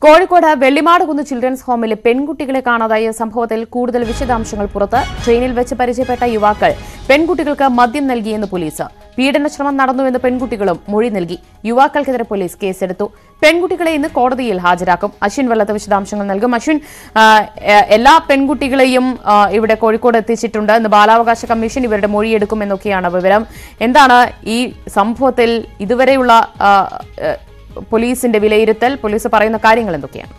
Kozhikode Vellimadukunnu children's ഹോമിലെ പെൺകുട്ടികളെ കാണാതായ സംഭവത്തിൽ കൂടുതൽ വിശദാംശങ്ങൾ പുറത്ത് ട്രെയിനിൽ വെച്ച് പരിചയപ്പെട്ട യുവാക്കൾ പെൺകുട്ടികൾക്ക് മദ്യം നൽകിയെന്ന് പോലീസ് പീഡനശ്രമം നടന്നുവെന്ന് പെൺകുട്ടികളും മൊഴി നൽകി യുവാക്കൾക്കെതിരെ പോലീസ് കേസെടുത്തു പെൺകുട്ടികളെ ഇന്ന് കോടതിയിൽ ഹാജരാക്കും അശ്വിൻ വല്ലത്ത് വിശദാംശങ്ങൾ നൽകും അശ്വിൻ ആ, എ- എല്ലാ പെൺകുട്ടികളെയും ആ, ഇവിടെ കോഴിക്കോട് എത്തിച്ചിട്ടുണ്ട് ഇന്ന് ബാലാവകാശ കമ്മീഷൻ ഇവരുടെ മൊഴിയെടുക്കുമെന്നൊക്കെയാണ് വിവരം എന്താണ് ഈ സംഭവത്തിൽ ഇതുവരെയുള്ള ആ, എ, പോലീസിന്റെ വിലയിരുത്തൽ പോലീസ് പറയുന്ന കാര്യങ്ങൾ എന്തൊക്കെയാണ്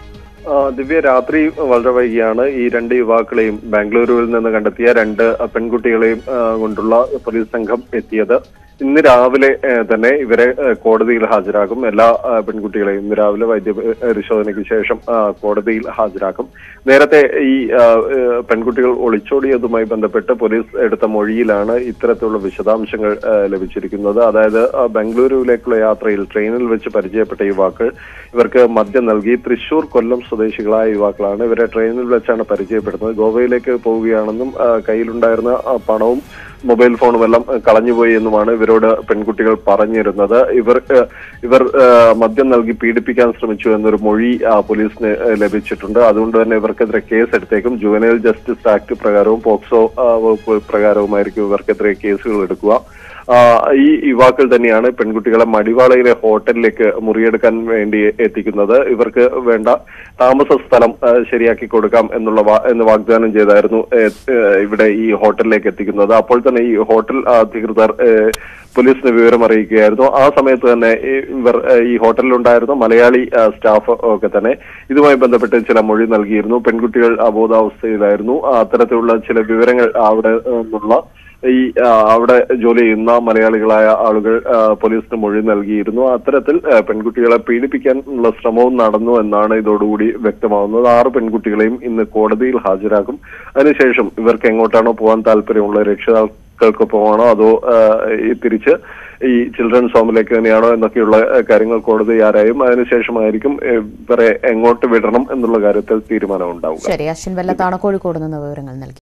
ആ, ദിവ്യ രാത്രി വളരെ വൈകിയാണ് ഈ രണ്ട് യുവാക്കളെയും ബാംഗ്ലൂരുവിൽ നിന്ന് കണ്ടെത്തിയ രണ്ട് പെൺകുട്ടികളെയും ആ, കൊണ്ടുള്ള പോലീസ് സംഘം എത്തിയത് ഇന്ന് രാവിലെ ഏ, തന്നെ ഇവരെ ഏ, കോടതിയിൽ ഹാജരാക്കും എല്ലാ ആ, പെൺകുട്ടികളെയും ഇന്ന് രാവിലെ വൈദ്യ പരിശോധനയ്ക്ക് ശേഷം ആ, കോടതിയിൽ ഹാജരാക്കും നേരത്തെ ഈ ആ, ഏ, പെൺകുട്ടികൾ ഒളിച്ചോടിയതുമായി ബന്ധപ്പെട്ട് പോലീസ് എടുത്ത മൊഴിയിലാണ് ഇത്തരത്തിലുള്ള വിശദാംശങ്ങൾ ആ, ലഭിച്ചിരിക്കുന്നത് അതായത് ആ, ബംഗളൂരുവിലേക്കുള്ള യാത്രയിൽ ട്രെയിനിൽ വെച്ച് പരിചയപ്പെട്ട യുവാക്കൾ ഇവർക്ക് മദ്യം നൽകി തൃശൂർ കൊല്ലം സ്വദേശികളായ യുവാക്കളാണ് ഇവരെ ട്രെയിനിൽ വെച്ചാണ് പരിചയപ്പെടുന്നത് ഗോവയിലേക്ക് പോവുകയാണെന്നും ആ, കയ്യിലുണ്ടായിരുന്ന ആ, പണവും മൊബൈൽ ഫോണും എല്ലാം ആ, കളഞ്ഞുപോയി എന്നുമാണ് ഇവരോട് പെൺകുട്ടികൾ പറഞ്ഞിരുന്നത് ഇവർ ആ, ഇവർ ആ, മദ്യം നൽകി പീഡിപ്പിക്കാൻ ശ്രമിച്ചു എന്നൊരു മൊഴി ആ, പോലീസിന് ആ, ലഭിച്ചിട്ടുണ്ട് അതുകൊണ്ട് തന്നെ ഇവർക്കെതിരെ കേസ് എടുത്തേക്കും ജുവനൈൽ ജസ്റ്റിസ് ആക്ട് പ്രകാരവും പോക്സോ ആ, വകുപ്പ് പ്രകാരവുമായിരിക്കും ഇവർക്കെതിരെ കേസുകൾ എടുക്കുക ആ, ഈ യുവാക്കൾ തന്നെയാണ് പെൺകുട്ടികളെ മടിവാളയിലെ ഹോട്ടലിലേക്ക് മുറിയെടുക്കാൻ വേണ്ടി എത്തിക്കുന്നത് ഇവർക്ക് വേണ്ട താമസ സ്ഥലം ആ, ശരിയാക്കി കൊടുക്കാം എന്നുള്ള വാ- എന്ന് വാഗ്ദാനം ചെയ്തായിരുന്നു ഏ, ഏ, ഇവിടെ ഈ ഹോട്ടലിലേക്ക് എത്തിക്കുന്നത് അപ്പോൾ തന്നെ ഈ ഹോട്ടൽ അധികൃതർ ഏ, പോലീസിന് വിവരം അറിയിക്കുകയായിരുന്നു ആ സമയത്ത് തന്നെ ഈ ഇവർ ഏ, ഈ ഹോട്ടലിലുണ്ടായിരുന്ന മലയാളി ആ, സ്റ്റാഫ് ഒക്കെ തന്നെ ഇതുമായി ബന്ധപ്പെട്ട് ചില മൊഴി നൽകിയിരുന്നു പെൺകുട്ടികൾ അബോധാവസ്ഥയിലായിരുന്നു ആ, അത്തരത്തിലുള്ള ചില വിവരങ്ങൾ അവിടെ നിന്നുള്ള ഈ ആ, അവിടെ ജോലി ചെയ്യുന്ന മലയാളികളായ ആളുകൾ ആ, പോലീസിന് മൊഴി നൽകിയിരുന്നു അത്തരത്തിൽ ആ, പെൺകുട്ടികളെ പീഡിപ്പിക്കാനുള്ള ശ്രമവും നടന്നു എന്നാണ് ഇതോടുകൂടി വ്യക്തമാവുന്നത് ആറ് പെൺകുട്ടികളെയും ഇന്ന് കോടതിയിൽ ഹാജരാക്കും അതിനുശേഷം ഇവർക്ക് എങ്ങോട്ടാണോ പോകാൻ താല്പര്യമുള്ള രക്ഷിതാക്കൾക്കൊപ്പമാണോ അതോ ആ, ഈ തിരിച്ച് ഈ ചിൽഡ്രൻസ് ഹോമിലേക്ക് തന്നെയാണോ എന്നൊക്കെയുള്ള ആ, കാര്യങ്ങൾ കോടതി ആരായും അതിനുശേഷമായിരിക്കും ഏ, ഇവരെ എങ്ങോട്ട് വിടണം എന്നുള്ള കാര്യത്തിൽ തീരുമാനമുണ്ടാവുക ശരി അശ്വിൻ വെല്ലത്താണ് കോഴിക്കോട് നിന്ന് വിവരങ്ങൾ നൽകി